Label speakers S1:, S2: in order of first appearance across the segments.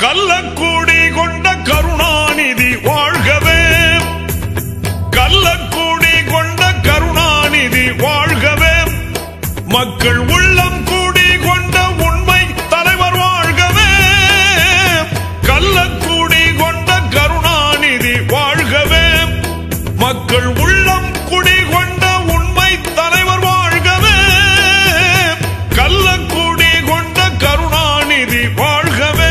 S1: கள்ளக்கூடி கொண்ட கருணாநிதி வாழ்கவே கள்ளக்கூடி கொண்ட கருணாநிதி வாழ்கவே மக்கள் உள்ளம் கூடி கொண்ட உண்மை தலைவர் வாழ்கவே கள்ளக்கூடி கொண்ட கருணாநிதி வாழ்கவே மக்கள் உள்ளம் குடி கொண்ட உண்மை தலைவர் வாழ்கவே கள்ளக்கூடி கொண்ட கருணாநிதி வாழ்கவே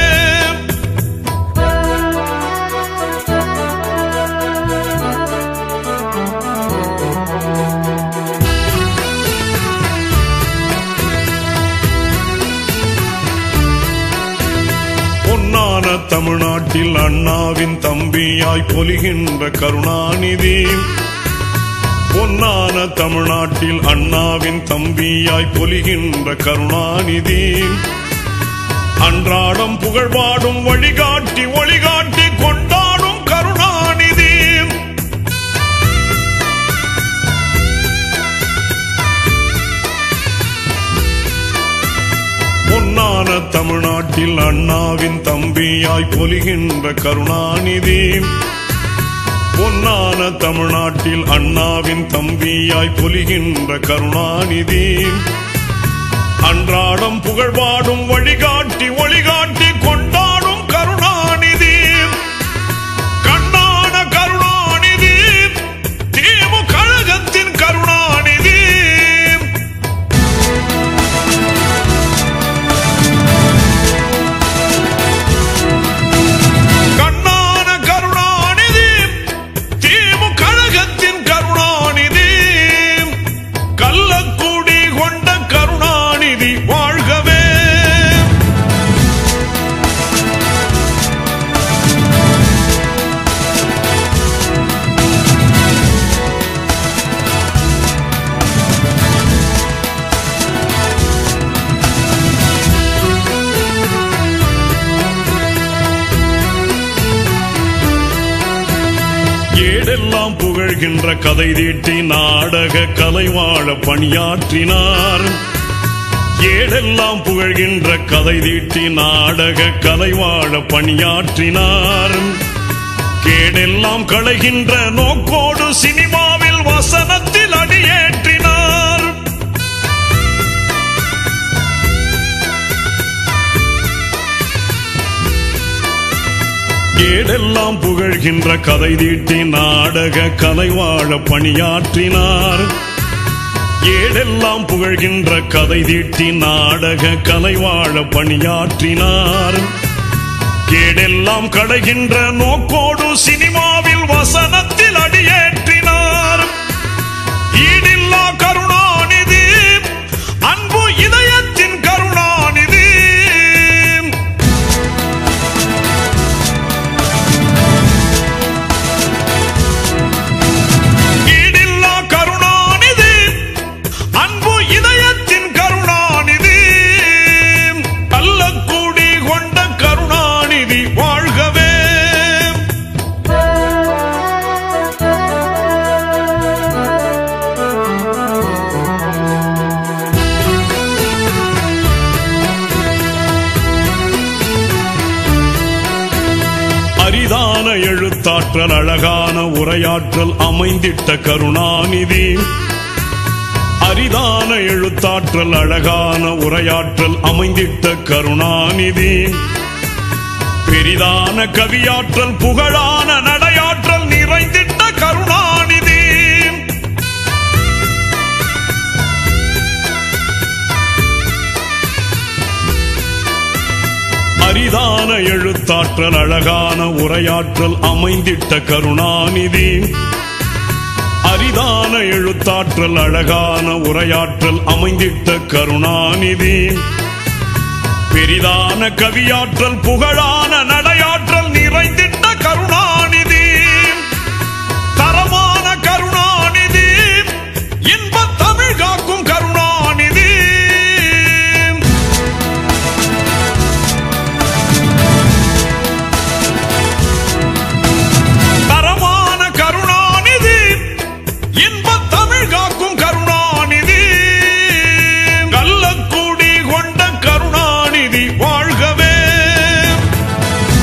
S1: பொன்னான தமிழ்நாட்டில் அண்ணாவின் தம்பியாய் பொலிகின்ற கருணாநிதி பொன்னான தமிழ்நாட்டில் அண்ணாவின் தம்பியாய் பொலிகின்ற கருணாநிதி அன்றாடம் புகழ்பாடும் வழிகாட்டி ஒளிகாட்டி கொண்டாடும் கருணாநிதி பொன்னான தமிழ்நாட்டில் அண்ணாவின் தம்பியாய் பொலிகின்ற கருணாநிதி பொன்னான தமிழ்நாட்டில் அண்ணாவின் தம்பியாய் பொலிகின்ற கருணாநிதி அன்றாடம் புகழ்பாடும் வழிகாட்டி ஒளிகாட்டி கொண்டாடும் கருணாநிதி கண்ணான கருணாநிதி திமுக கழகத்தின் கருணாநிதி கண்ணான கருணாநிதி திமுக கழகத்தின் கருணாநிதி கள்ளக்கூடி கொண்ட கருணாநிதி வாழ்கவே ஏடெல்லாம் புகழ்கின்ற கதை தீட்டி நாடக கலைவாழ பணியாற்றினார் ஏடெல்லாம் புகழ்கின்ற கதை தீட்டி நாடக கலைவாழ பணியாற்றினார் கேடெல்லாம் களைகின்ற நோக்கோடு சினிமாவில் வசனத்தில் அடியேற்றினார் ஏடெல்லாம் புகழ்கின்ற கதை தீட்டி நாடக கலைவாழ பணியாற்றினார் ஏடெல்லாம் புகழ்கின்ற கதை தீட்டி நாடக கலைவாழ பணியாற்றினார் கேடெல்லாம் களைகின்ற நோக்கோடு சினிமாவில் வசனத்தில் அடியேற்றினார் ஈடில்லா கருணாநிதி அன்பு இதயத்தின் கருணாநிதி ஈடில்லா கருணாநிதி அன்பு இதயத்தின் கருணாநிதி கள்ளக்கூடி கொண்ட கருணாநிதி வாழ்கவே அரிதான எழுத்தாற்றல் அழகான உரையாற்றல் அமைந்திட்ட கருணாநிதி அரிதான எழுத்தாற்றல் அழகான உரையாற்றல் அமைந்திட்ட கருணாநிதி பெரிதான கவியாற்றல் புகழான நடையாற்றல் நிறைந்திட்ட கருணாநிதி அரிதான எழுத்தாற்றல் அழகான உரையாற்றல் அமைந்திட்ட கருணாநிதி அரிதான எழுத்தாற்றல் அழகான உரையாற்றல் அமைந்திட்ட கருணாநிதி பெரிதான கவியாற்றல் புகழான நடையாற்றல் நிறைந்திட்ட கருணாநிதி தரமான கருணாநிதி இன்பத் தமிழ் காக்கும் கருணாநிதி தரமான கருணாநிதி இன்பத் தமிழ் காக்கும் கருணாநிதி கள்ளக்கூடி கொண்ட கருணாநிதி வாழ்கவே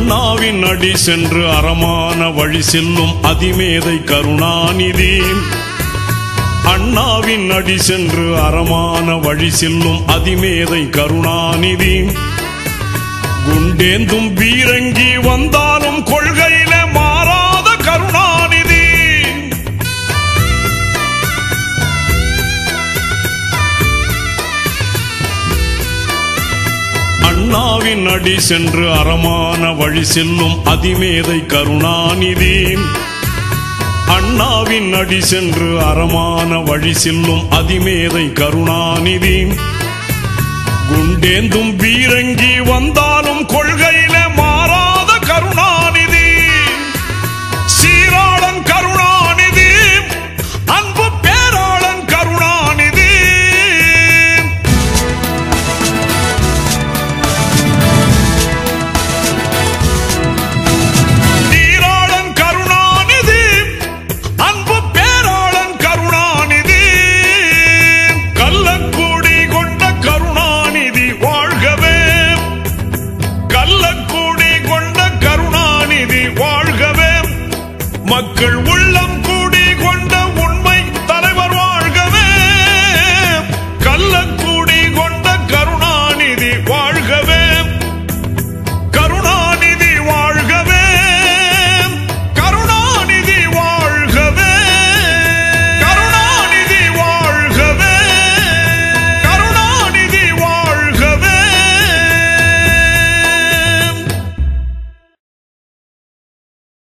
S1: அண்ணாவின் அடி சென்று அறமான வழி செல்லும் அதிமேதை கருணாநிதி அண்ணாவின் அடி சென்று அறமான வழி செல்லும் அதிமேதை கருணாநிதி குண்டேந்தும் பீரங்கி வந்தாலும் கொள்கையில மாறாத கருணாநிதி அண்ணாவின் அடி சென்று அறமான வழி செல்லும் அதிமேதை கருணாநிதி அண்ணாவின் அடி சென்று அறமான வழி செல்லும் அதிமேதை கருணாநிதி குண்டேந்தும் பீரங்கி வந்தாலும் கொள்கையில மாறாத கருணாநிதி சீராளன் கருணாநிதி அன்பு பேராளன் கருணாநிதி நீராளன் கருணாநிதி அன்பு பேராளன் கருணாநிதி கள்ளக்கூடி கொண்ட கருணாநிதி வாழ்கவே கள்ளக்கூடி கொண்ட கருணாநிதி வாழ்கவே மக்கள் உள்ள